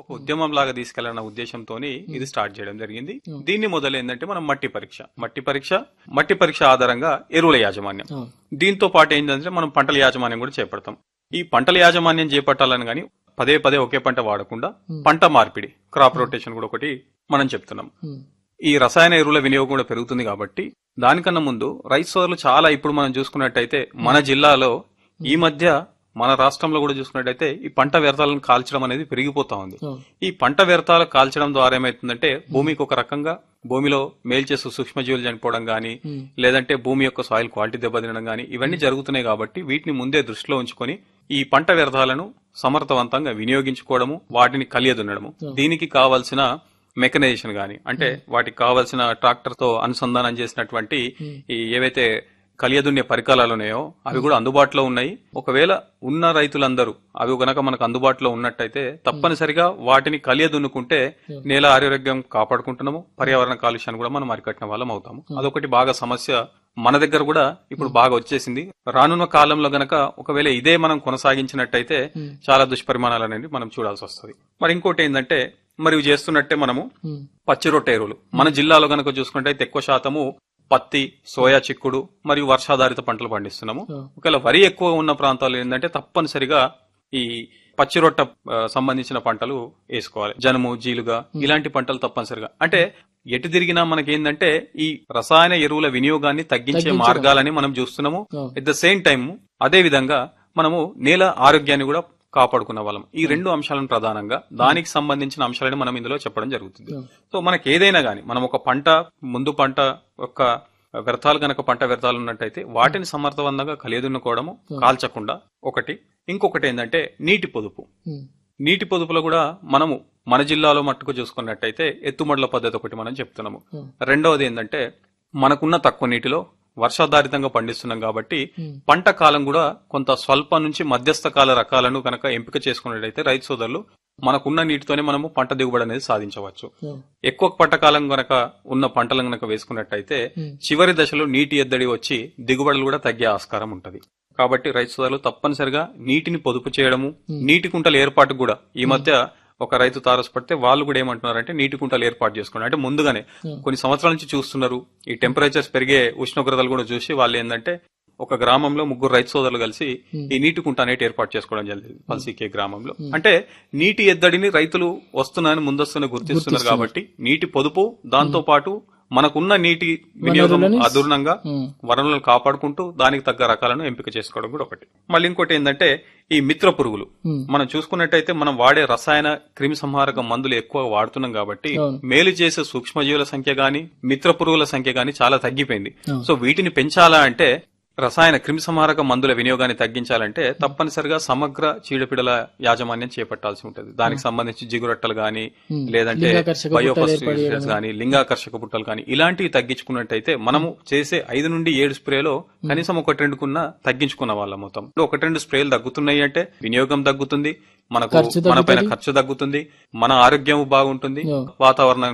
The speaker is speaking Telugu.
ఉద్యమం లాగా తీసుకెళ్లన్న ఉద్దేశంతో ఇది స్టార్ట్ చేయడం జరిగింది దీన్ని మొదలు ఏంటంటే మనం మట్టి పరీక్ష మట్టి పరీక్ష మట్టి పరీక్ష ఆధారంగా ఎరువుల యాజమాన్యం అవును. దీంతో పాటు ఏంటంటే మనం పంటల యాజమాన్యం కూడా చేపడతాం ఈ పంటల యాజమాన్యం చేపట్టాలని గాని పదే పదే ఒకే పంట వాడకుండా పంట మార్పిడి క్రాప్ రొటేషన్ కూడా ఒకటి మనం చెప్తున్నాం ఉమ్, ఈ రసాయన ఎరువుల వినియోగం కూడా పెరుగుతుంది కాబట్టి దానికన్నా ముందు రైతు సోదరులు చాలా ఇప్పుడు మనం చూసుకున్నట్టయితే మన జిల్లాలో ఈ మధ్య మన రాష్ట్రంలో కూడా చూసుకున్నట్టయితే ఈ పంట వ్యర్థాలను కాల్చడం అనేది పెరిగిపోతా ఉంది అవును. ఈ పంట వ్యర్థాలు కాల్చడం ద్వారా ఏమైతుందంటే భూమికి ఒక రకంగా భూమిలో మేల్చేసు సూక్ష్మజీవులు చనిపోవడం గానీ ఉమ్, లేదంటే భూమి యొక్క సాయిల్ క్వాలిటీ దెబ్బతినడం గానీ ఇవన్నీ జరుగుతున్నాయి కాబట్టి వీటిని ముందే దృష్టిలో ఉంచుకొని ఈ పంట వ్యర్థాలను సమర్థవంతంగా వినియోగించుకోవడము వాటిని కలియదున్నడము దీనికి కావాల్సిన మెకనైజేషన్ గాని అంటే వాటికి కావాల్సిన ట్రాక్టర్ తో అనుసంధానం చేసినటువంటి ఈ ఏవైతే కలియదున్నే పరికరాలు ఉన్నాయో అవి కూడా అందుబాటులో ఉన్నాయి ఒకవేళ ఉన్న రైతులందరూ అవి గనక మనకు అందుబాటులో ఉన్నట్టయితే తప్పనిసరిగా వాటిని కలియదున్నుకుంటే నేల ఆరోగ్యం కాపాడుకుంటున్నాము పర్యావరణ కాలుష్యాన్ని కూడా మనం అరికట్టిన వాళ్ళం అవుతాము అదొకటి బాగా సమస్య మన దగ్గర కూడా ఇప్పుడు బాగా వచ్చేసింది రానున్న కాలంలో గనక ఒకవేళ ఇదే మనం కొనసాగించినట్టయితే చాలా దుష్పరిమాణాలు అనేది మనం చూడాల్సి వస్తుంది మరి ఇంకోటి ఏంటంటే మరి ఇవి చేస్తున్నట్టే మనము ఉమ్, పచ్చి రొట్టె ఎరువులు మన జిల్లాలో గనక చూసుకుంటే ఎక్కువ శాతము పత్తి సోయా చిక్కుడు మరియు వర్షాధారిత పంటలు పండిస్తున్నాము ఆ. ఒకవేళ వరి ఎక్కువ ఉన్న ప్రాంతాలు ఏంటంటే తప్పనిసరిగా ఈ పచ్చి రొట్ట ఆ, సంబంధించిన పంటలు వేసుకోవాలి జనుము జీలుగా ఇలాంటి పంటలు తప్పనిసరిగా అంటే ఎటు తిరిగినా మనకి ఏంటంటే ఈ రసాయన ఎరువుల వినియోగాన్ని తగ్గించే తగ్గించడం. మార్గాలని మనం చూస్తున్నాము ఆ. ఎట్ ద సేమ్ టైం అదే విధంగా మనము నేల ఆరోగ్యాన్ని కూడా కాపాడుకున్న వాళ్ళం ఈ రెండు అంశాలను ప్రధానంగా దానికి సంబంధించిన అంశాలని మనం ఇందులో చెప్పడం జరుగుతుంది ఆ. సో మనకి ఏదైనా గానీ మనం ఒక పంట ముందు పంట యొక్క వ్యర్థాలు గనక పంట వ్యర్థాలు ఉన్నట్టయితే వాటిని సమర్థవంతంగా కలియదున్నుకోవడము కాల్చకుండా ఒకటి ఇంకొకటి ఏంటంటే నీటి పొదుపు ఉమ్, నీటి పొదుపులో కూడా మనము మన జిల్లాలో మట్టుకు చూసుకున్నట్టయితే ఎత్తుమడుల పద్ధతి ఒకటి మనం చెప్తున్నాము ఉమ్, రెండవది ఏంటంటే మనకున్న తక్కువ నీటిలో వర్షాధారితంగా పండిస్తున్నాం కాబట్టి ఉమ్, పంట కాలం కూడా కొంత స్వల్ప నుంచి మధ్యస్థ కాల రకాలను కనుక ఎంపిక చేసుకున్నట్టయితే రైతు సోదరులు మనకున్న నీటితోనే మనము పంట దిగుబడి అనేది సాధించవచ్చు ఉమ్, ఎక్కువ పంట కాలం గనక ఉన్న పంటలను గనక వేసుకున్నట్టయితే ఉమ్. చివరి దశలో నీటి ఎద్దడి వచ్చి దిగుబడులు కూడా తగ్గే ఆస్కారం ఉంటది కాబట్టి రైతు సోదరులు తప్పనిసరిగా నీటిని పొదుపు చేయడము నీటి కుంటల ఏర్పాటు కూడా ఈ మధ్య ఒక రైతు తారసపడితే వాళ్ళు కూడా ఏమంటున్నారంటే నీటి కుంటలు ఏర్పాటు చేసుకున్నారు అంటే ముందుగానే కొన్ని సంవత్సరాల నుంచి చూస్తున్నారు ఈ టెంపరేచర్స్ పెరిగే ఉష్ణోగ్రతలు కూడా చూసి వాళ్ళు ఏంటంటే ఒక గ్రామంలో ముగ్గురు రైతు సోదరులు కలిసి ఈ నీటి కుంట అనేది ఏర్పాటు చేసుకోవడం జరిగింది పల్సీకే గ్రామంలో అంటే నీటి ఎద్దడిని రైతులు వస్తున్నారని ముందస్తున్న గుర్తిస్తున్నారు కాబట్టి నీటి పొదుపు దాంతో పాటు మనకున్న నీటి వినియోగం వనరులని- అదూర్ణంగా ఉమ్, వనరులను కాపాడుకుంటూ దానికి తగ్గ రకాలను ఎంపిక చేసుకోవడం కూడా ఒకటి మళ్ళీ ఇంకోటి ఏంటంటే ఈ మిత్ర పురుగులు ఉమ్, మనం చూసుకున్నట్టయితే మనం వాడే రసాయన క్రిమి సంహారక మందులు ఎక్కువ వాడుతున్నాం కాబట్టి అవును. మేలు చేసే సూక్ష్మజీవుల సంఖ్య గాని మిత్ర పురుగుల సంఖ్య గాని చాలా తగ్గిపోయింది అవును. సో వీటిని పెంచాలా అంటే రసాయన క్రిమి సంహారక మందుల వినియోగాన్ని తగ్గించాలంటే తప్పనిసరిగా సమగ్ర చీడపీడల యాజమాన్యం చేపట్టాల్సి ఉంటుంది దానికి సంబంధించి జిగురట్టలు గాని ఉమ్. లేదంటే లింగాకర్షక పుట్టలు బయోఫాస్ఫేట్స్ ఏర్పడేయడం. గాని లింగాకర్షక పుట్టలు కానీ ఇలాంటివి తగ్గించుకున్నట్టయితే మనము చేసే ఐదు నుండి ఏడు స్ప్రేలో కనీసం ఒకటి రెండుకున్న తగ్గించుకున్న వాళ్ళం మొత్తం ఒకటి రెండు స్ప్రేలు తగ్గుతున్నాయి అంటే వినియోగం తగ్గుతుంది మనకు ఖర్చు మన పైన తగ్గుతుంది. ఖర్చు తగ్గుతుంది మన ఆరోగ్యం బాగుంటుంది Yeah. వాతావరణం